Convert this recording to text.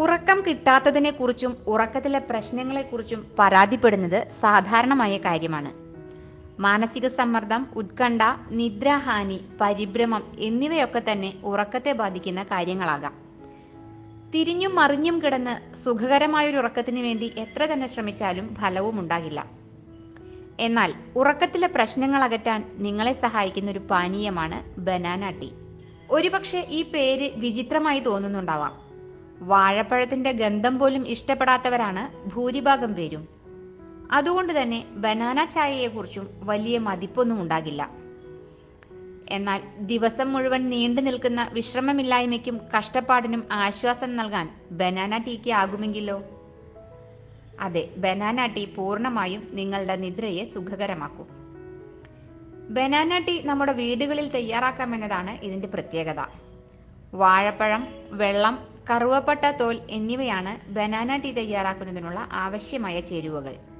ഉറക്കം കിട്ടാത്തതിനെക്കുറിച്ചും ഉറക്കത്തിലെ പ്രശ്നങ്ങളെക്കുറിച്ചും പരാതിപ്പെടുന്നത് സാധാരണമായ കാര്യമാണ് മാനസിക സമ്മർദ്ദം ഉത്കണ്ഠ നിദ്രാഹാനി പരിഭ്രമം എന്നിവയൊക്കെ തന്നെ ഉറക്കത്തെ ബാധിക്കുന്ന കാര്യങ്ങളാകാം തിരിഞ്ഞും മറിഞ്ഞും കിടന്ന് സുഖകരമായൊരു ഉറക്കത്തിന് വേണ്ടി എത്ര തന്നെ ശ്രമിച്ചാലും ഫലവും ഉണ്ടാകില്ല എന്നാൽ ഉറക്കത്തിലെ പ്രശ്നങ്ങൾ അകറ്റാൻ നിങ്ങളെ സഹായിക്കുന്ന ഒരു പാനീയമാണ് ബനാന ടീ ഒരുപക്ഷെ ഈ പേര് വിചിത്രമായി തോന്നുന്നുണ്ടാവാം വാഴപ്പഴത്തിന്റെ ഗന്ധം പോലും ഇഷ്ടപ്പെടാത്തവരാണ് ഭൂരിഭാഗം പേരും അതുകൊണ്ട് തന്നെ ബനാന ചായയെക്കുറിച്ചും വലിയ മതിപ്പൊന്നും ഉണ്ടാകില്ല എന്നാൽ ദിവസം മുഴുവൻ നീണ്ടു നിൽക്കുന്ന വിശ്രമമില്ലായ്മയ്ക്കും കഷ്ടപ്പാടിനും ആശ്വാസം നൽകാൻ ബനാന ടീക്ക് ആകുമെങ്കിലോ അതെ ബനാന ടീ പൂർണ്ണമായും നിങ്ങളുടെ നിദ്രയെ സുഖകരമാക്കും ബനാന ടീ നമ്മുടെ വീടുകളിൽ തയ്യാറാക്കാമെന്നതാണ് ഇതിന്റെ പ്രത്യേകത വാഴപ്പഴം വെള്ളം കറുവപ്പട്ട തോൽ എന്നിവയാണ് ബനാന ടീ തയ്യാറാക്കുന്നതിനുള്ള ആവശ്യമായ ചേരുവകൾ